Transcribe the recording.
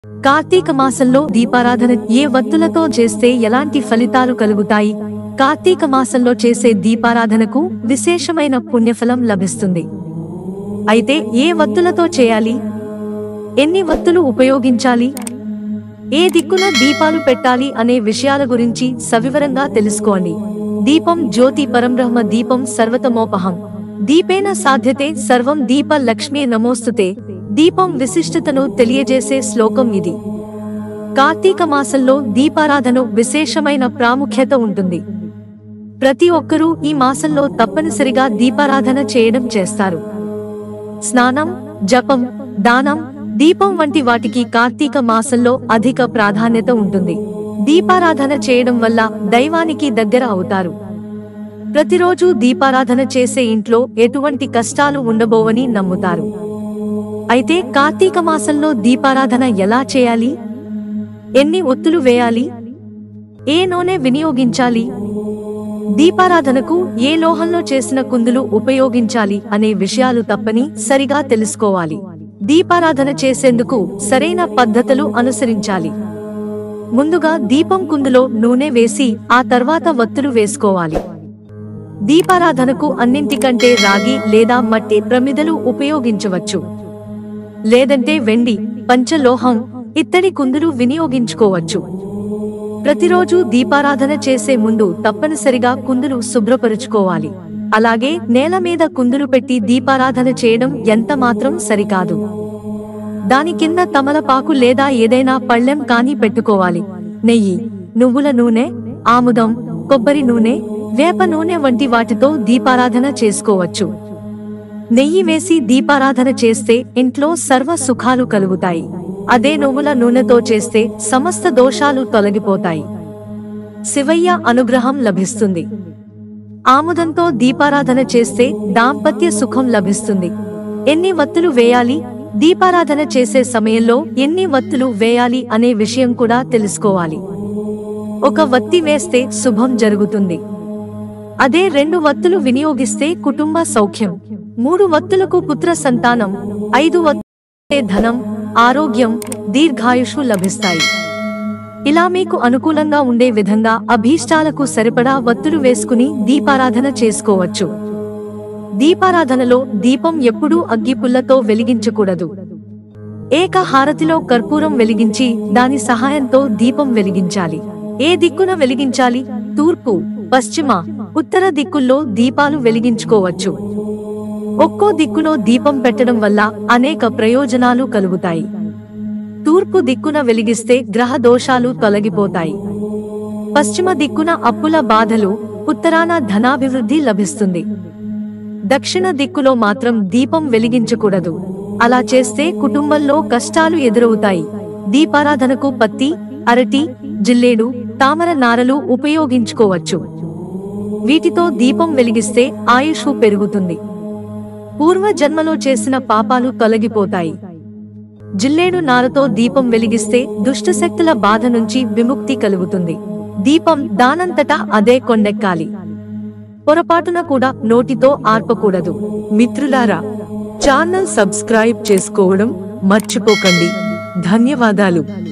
కార్తీక మాసంలో దీపారాధన ఏ వత్తులతో చేస్తే ఎలాంటి ఫలితాలు కలుగుతాయి కార్తీక మాసంలో చేసే దీపారాధనకు విశేషమైన పుణ్యఫలం లభిస్తుంది అయితే ఏ వత్తులతో చేయాలి ఎన్ని వత్తులు ఉపయోగించాలి ఏ దిక్కున దీపాలు పెట్టాలి అనే విషయాల గురించి సవివరంగా తెలుసుకోండి దీపం జ్యోతి పరంబ్రహ్మ దీపం సర్వతమోపహం దీపేన సాధ్యతే సర్వం దీప లక్ష్మీ నమోస్తుతే దీపం విశిష్టతను తెలియజేసే శ్లోకం ఇది కార్తీక మాసంలో దీపారాధన విశేషమైన ప్రాముఖ్యత ఉంటుంది ప్రతి ఒక్కరూ ఈ మాసంలో తప్పనిసరిగా దీపారాధన చేయడం చేస్తారు స్నానం జపం దానం దీపం వంటి వాటికి కార్తీక మాసంలో అధిక ప్రాధాన్యత ఉంటుంది దీపారాధన చేయడం వల్ల దైవానికి దగ్గర అవుతారు ప్రతిరోజు దీపారాధన చేసే ఇంట్లో ఎటువంటి కష్టాలు ఉండబోవని నమ్ముతారు అయితే కార్తీక మాసంలో దీపారాధన ఎలా చేయాలి ఎన్ని ఒత్తులు వేయాలి ఏ నూనె వినియోగించాలి దీపారాధనకు ఏ లోహంలో చేసిన కుందులు ఉపయోగించాలి అనే విషయాలు తప్పని సరిగా తెలుసుకోవాలి దీపారాధన చేసేందుకు సరైన పద్ధతులు అనుసరించాలి ముందుగా దీపం కుందులో నూనె వేసి ఆ తర్వాత వత్తులు వేసుకోవాలి దీపారాధనకు అన్నింటికంటే రాగి లేదా మట్టి ప్రమిదలు ఉపయోగించవచ్చు లేదంటే వెండి పంచలోహం ఇత్తడి కుందులు వినియోగించుకోవచ్చు ప్రతిరోజు దీపారాధన చేసే ముందు తప్పనిసరిగా కుందులు శుభ్రపరుచుకోవాలి అలాగే నేల మీద కుందులు పెట్టి దీపారాధన చేయడం ఎంత మాత్రం సరికాదు దాని కింద తమలపాకు లేదా ఏదైనా పళ్ళెం కానీ పెట్టుకోవాలి నెయ్యి నువ్వుల నూనె ఆముదం కొబ్బరి నూనె వేప నూనె వంటి వాటితో దీపారాధన చేసుకోవచ్చు నెయ్యి వేసి దీపారాధన చేస్తే ఇంట్లో సర్వ సుఖాలు కలుగుతాయి అదే నువ్వుల నూనెతో చేస్తే సమస్త దోషాలు తొలగిపోతాయి శివయ్య అనుగ్రహం లభిస్తుంది ఆముదంతో దీపారాధన చేస్తే దాంపత్య సుఖం లభిస్తుంది ఎన్ని వత్తులు వేయాలి దీపారాధన చేసే సమయంలో ఎన్ని వత్తులు వేయాలి అనే విషయం కూడా తెలుసుకోవాలి ఒక వత్తి వేస్తే శుభం జరుగుతుంది అదే రెండు వత్తులు వినియోగిస్తే కుటుంబ సౌఖ్యం మూడు వత్తులకు పుత్ర సంతానం ఐదు వత్తులే ధనం ఆరోగ్యం దీర్ఘాయుషు లభిస్తాయి ఇలా మీకు అనుకూలంగా ఉండే విధంగా అభీష్టాలకు సరిపడా వత్తులు వేసుకుని దీపారాధన చేసుకోవచ్చు దీపారాధనలో దీపం ఎప్పుడూ అగ్గిపుల్లతో వెలిగించకూడదు ఏక హారతిలో కర్పూరం వెలిగించి దాని సహాయంతో దీపం వెలిగించాలి ఏ దిక్కున వెలిగించాలి తూర్పు పశ్చిమ ఉత్తర దిక్కుల్లో దీపాలు వెలిగించుకోవచ్చు ఒక్కో దిక్కులో దీపం పెట్టడం వల్ల అనేక ప్రయోజనాలు కలుగుతాయి తూర్పు దిక్కున వెలిగిస్తే గ్రహ దోషాలు తొలగిపోతాయి పశ్చిమ దిక్కున అప్పుల బాధలు ఉత్తరాన ధనాభివృద్ధి లభిస్తుంది దక్షిణ దిక్కులో మాత్రం దీపం వెలిగించకూడదు అలా చేస్తే కుటుంబంలో కష్టాలు ఎదురవుతాయి దీపారాధనకు పత్తి అరటి జిల్లేడు తామర నారలు ఉపయోగించుకోవచ్చు వీటితో దీపం వెలిగిస్తే ఆయుష్ పెరుగుతుంది పూర్వ జన్మలో చేసిన పాపాలు తొలగిపోతాయి జిల్లేడు నారతో దీపం వెలిగిస్తే దుష్టశక్తుల బాధ నుంచి విముక్తి కలుగుతుంది దీపం దానంతటా అదే కొండెక్కాలి పొరపాటున కూడా నోటితో ఆర్పకూడదు మిత్రులారా ఛానల్ సబ్స్క్రైబ్ చేసుకోవడం మర్చిపోకండి ధన్యవాదాలు